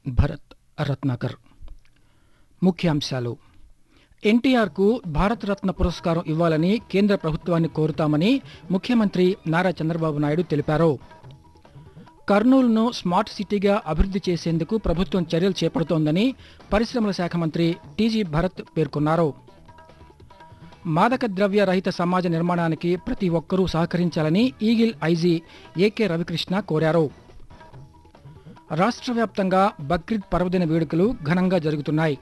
భరత్ రత్నాకర్ ముఖ్యాంశాలు ఎన్టీఆర్కు భారతరత్న పురస్కారం ఇవ్వాలని కేంద్ర ప్రభుత్వాన్ని కోరుతామని ముఖ్యమంత్రి నారా చంద్రబాబు నాయుడు తెలిపారు కర్నూలును స్మార్ట్ సిటీగా అభివృద్ధి చేసేందుకు ప్రభుత్వం చర్యలు చేపడుతోందని పరిశ్రమల శాఖ మంత్రి టీజీ భరత్ పేర్కొన్నారు మాదక ద్రవ్య రహిత సమాజ నిర్మాణానికి ప్రతి ఒక్కరూ సహకరించాలని ఈగిల్ ఐజీ ఏకే రవికృష్ణ కోరారు రాష్ట్ర వ్యాప్తంగా బక్రీద్ పర్వదిన వేడుకలు ఘనంగా జరుగుతున్నాయి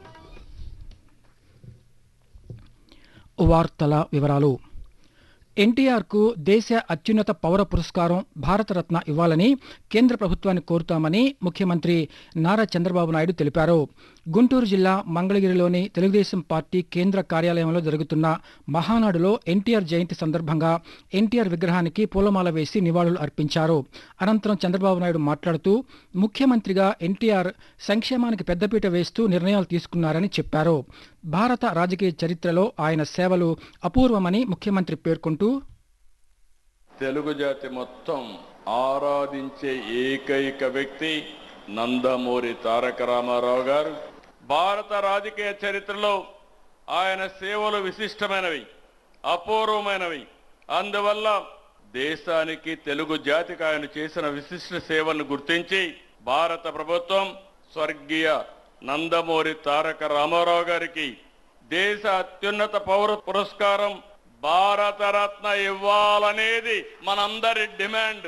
వార్తల వివరాలు ఎన్టీఆర్కు దేశ అత్యున్నత పౌర పురస్కారం భారతరత్న ఇవ్వాలని కేంద్ర ప్రభుత్వాన్ని కోరుతామని ముఖ్యమంత్రి నారా చంద్రబాబు నాయుడు తెలిపారు గుంటూరు జిల్లా మంగళగిరిలోని తెలుగుదేశం పార్టీ కేంద్ర కార్యాలయంలో జరుగుతున్న మహానాడులో ఎన్టీఆర్ జయంతి సందర్భంగా ఎన్టీఆర్ విగ్రహానికి పూలమాల వేసి నివాళులు అర్పించారు అనంతరం చంద్రబాబు నాయుడు మాట్లాడుతూ ముఖ్యమంత్రిగా ఎన్టీఆర్ సంక్షేమానికి పెద్దపీట వేస్తూ నిర్ణయాలు తీసుకున్నారని చెప్పారు భారత రాజకీయ చరిత్రలో ఆయన సేవలు అపూర్వమని ముఖ్యమంత్రి పేర్కొంటూ తెలుగు జాతి మొత్తం ఆరాధించే ఏకైక వ్యక్తి నందమూరి తారక రామారావు గారు భారత రాజకీయ చరిత్రలో ఆయన సేవలు విశిష్టమైనవి అపూర్వమైనవి అందువల్ల దేశానికి తెలుగు జాతికి ఆయన చేసిన విశిష్ట సేవలను గుర్తించి భారత ప్రభుత్వం స్వర్గీయ నందమూరి తారక రామారావు గారికి దేశ అత్యున్నత పౌర పురస్కారం భారతరత్న ఇవ్వాలనేది మనందరి డిమాండ్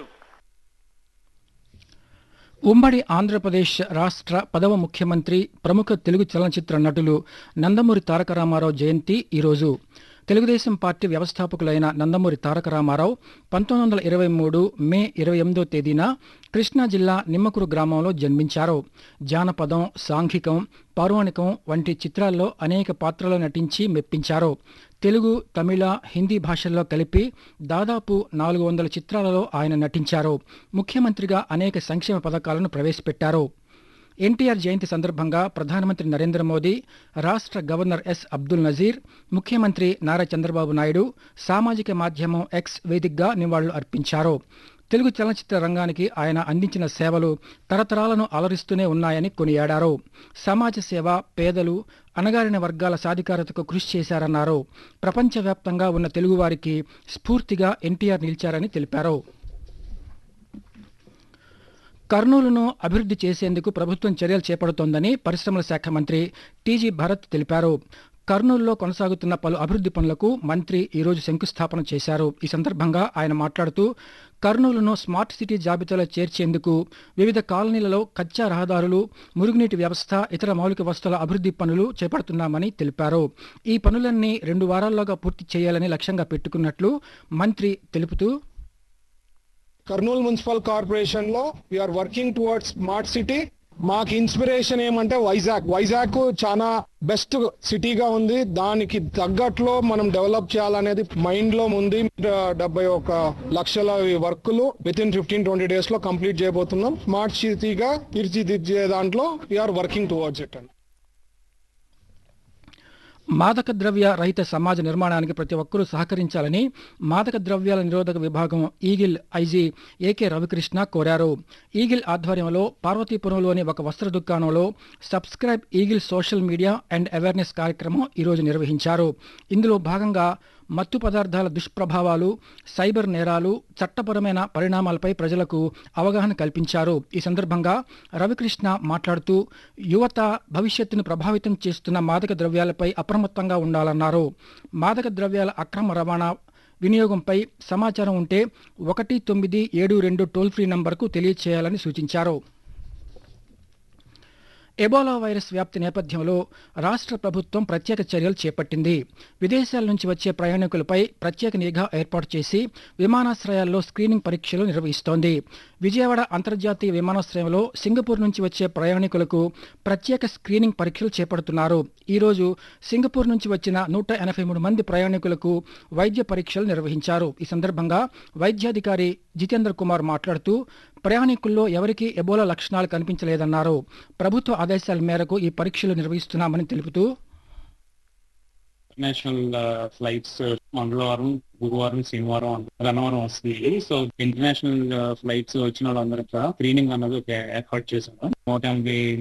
ఉమ్మడి ఆంధ్రప్రదేశ్ రాష్ట్ర పదవ ముఖ్యమంత్రి ప్రముఖ తెలుగు చలనచిత్ర నటులు నందమూరి తారక రామారావు జయంతి ఈరోజు తెలుగుదేశం పార్టీ వ్యవస్థాపకులైన నందమూరి తారక రామారావు పంతొమ్మిది వందల ఇరవై మూడు మే ఇరవై ఎనిమిదో తేదీన కృష్ణా జిల్లా నిమ్మకూరు గ్రామంలో జన్మించారు జానపదం సాంఘికం పౌరాణికం వంటి చిత్రాల్లో అనేక పాత్రలు నటించి మెప్పించారు తెలుగు తమిళ హిందీ భాషల్లో కలిపి దాదాపు నాలుగు వందల చిత్రాలలో ఆయన నటించారు ముఖ్యమంత్రిగా అనేక సంక్షేమ పథకాలను ప్రవేశపెట్టారు ఎన్టీఆర్ జయంతి సందర్భంగా ప్రధానమంత్రి నరేంద్ర మోదీ రాష్ట్ర గవర్నర్ ఎస్ అబ్దుల్ నజీర్ ముఖ్యమంత్రి నారా చంద్రబాబు నాయుడు సామాజిక మాధ్యమం ఎక్స్ వేదికగా నివాళులు అర్పించారు తెలుగు చలనచిత్ర రంగానికి ఆయన అందించిన సేవలు తరతరాలను అలరిస్తూనే ఉన్నాయని కొనియాడారు సమాజ సేవ పేదలు అణగారిన వర్గాల సాధికారతకు కృషి చేశారన్నారు ప్రపంచవ్యాప్తంగా ఉన్న తెలుగువారికి స్ఫూర్తిగా ఎన్టీఆర్ నిలిచారని తెలిపారు కర్నూలును అభివృద్ధి చేసేందుకు ప్రభుత్వం చర్యలు చేపడుతోందని పరిశ్రమల శాఖ మంత్రి టీజీ భరత్ తెలిపారు కర్నూలులో కొనసాగుతున్న పలు అభివృద్ధి పనులకు మంత్రి ఈరోజు శంకుస్థాపన చేశారు ఈ సందర్భంగా ఆయన మాట్లాడుతూ కర్నూలును స్మార్ట్ సిటీ జాబితాలో చేర్చేందుకు వివిధ కాలనీలలో కచ్చా రహదారులు మురుగునీటి వ్యవస్థ ఇతర మౌలిక వస్తువుల అభివృద్ధి పనులు చేపడుతున్నామని తెలిపారు ఈ పనులన్నీ రెండు వారాల్లోగా పూర్తి చేయాలని లక్ష్యంగా పెట్టుకున్నట్లు మంత్రి తెలుపుతూ కర్నూలు మున్సిపల్ కార్పొరేషన్ లో we are working towards smart city మాకు ఇన్స్పిరేషన్ ఏమంటే వైజాగ్ వైజాగ్ చాలా బెస్ట్ సిటీగా ఉంది దానికి తగ్గట్లో మనం డెవలప్ చేయాలనేది మైండ్ లో ఉంది డెబ్బై ఒక లక్షల వర్కులు with in fifteen twenty days లో కంప్లీట్ చేయబోతున్నాం స్మార్ట్ సిటీగా తీర్చిదిద్దే దాంట్లో వీఆర్ వర్కింగ్ టువర్డ్స్ ఇట్ అండి మాదక ద్రవ్య రహిత సమాజ నిర్మాణానికి ప్రతి ఒక్కరూ సహకరించాలని మాదక ద్రవ్యాల నిరోధక విభాగం ఈగిల్ ఐజీ ఏకే రవికృష్ణ కోరారు ఈగిల్ ఆధ్వర్యంలో పార్వతీపురంలోని ఒక వస్త్ర దుకాణంలో subscribe eagle social media and awareness కార్యక్రమం ఈరోజు నిర్వహించారు ఇందులో భాగంగా మత్తు పదార్థాల దుష్ప్రభావాలు సైబర్ నేరాలు చట్టపరమైన పరిణామాలపై ప్రజలకు అవగాహన కల్పించారు ఈ సందర్భంగా రవికృష్ణ మాట్లాడుతూ యువత భవిష్యత్తును ప్రభావితం చేస్తున్న మాదక ద్రవ్యాలపై అప్రమత్తంగా ఉండాలన్నారు మాదక ద్రవ్యాల అక్రమ రవాణా వినియోగంపై సమాచారం ఉంటే ఒకటి తొమ్మిది ఏడు రెండు టోల్ ఫ్రీ నంబర్కు తెలియచేయాలని సూచించారు ఎబోలా వైరస్ వ్యాప్తి నేపథ్యంలో రాష్ట్ర ప్రభుత్వం ప్రత్యేక చర్యలు చేపట్టింది విదేశాల నుంచి వచ్చే ప్రయాణికులపై ప్రత్యేక నిఘా ఏర్పాటు చేసి విమానాశ్రయాల్లో స్క్రీనింగ్ పరీక్షలు నిర్వహిస్తోంది విజయవాడ అంతర్జాతీయ విమానాశ్రయంలో సింగపూర్ నుంచి వచ్చే ప్రయాణికులకు ప్రత్యేక స్క్రీనింగ్ పరీక్షలు చేపడుతున్నారు ఈరోజు సింగపూర్ నుంచి వచ్చిన నూట ఎనభై మూడు మంది ప్రయాణికులకు వైద్య పరీక్షలు నిర్వహించారు ఈ సందర్భంగా వైద్యాధికారి జితేంద్ర కుమార్ మాట్లాడుతూ ప్రయాణికుల్లో ఎవరికీ ఎబోలా లక్షణాలు కనిపించలేదన్నారు ప్రభుత్వ ఆదేశాల మేరకు ఈ పరీక్షలు నిర్వహిస్తున్నామని తెలుపుతూ ఇంటర్నేషనల్ ఫ్లైట్స్ మంగళవారం గురువారం శనివారం గన్నవరం వస్తుంది సో ఇంటర్నేషనల్ ఫ్లైట్స్ వచ్చిన వాళ్ళందరూ కూడా స్క్రీనింగ్ అన్నది ఒక ఏర్పాటు చేశాము నూట ఎనభై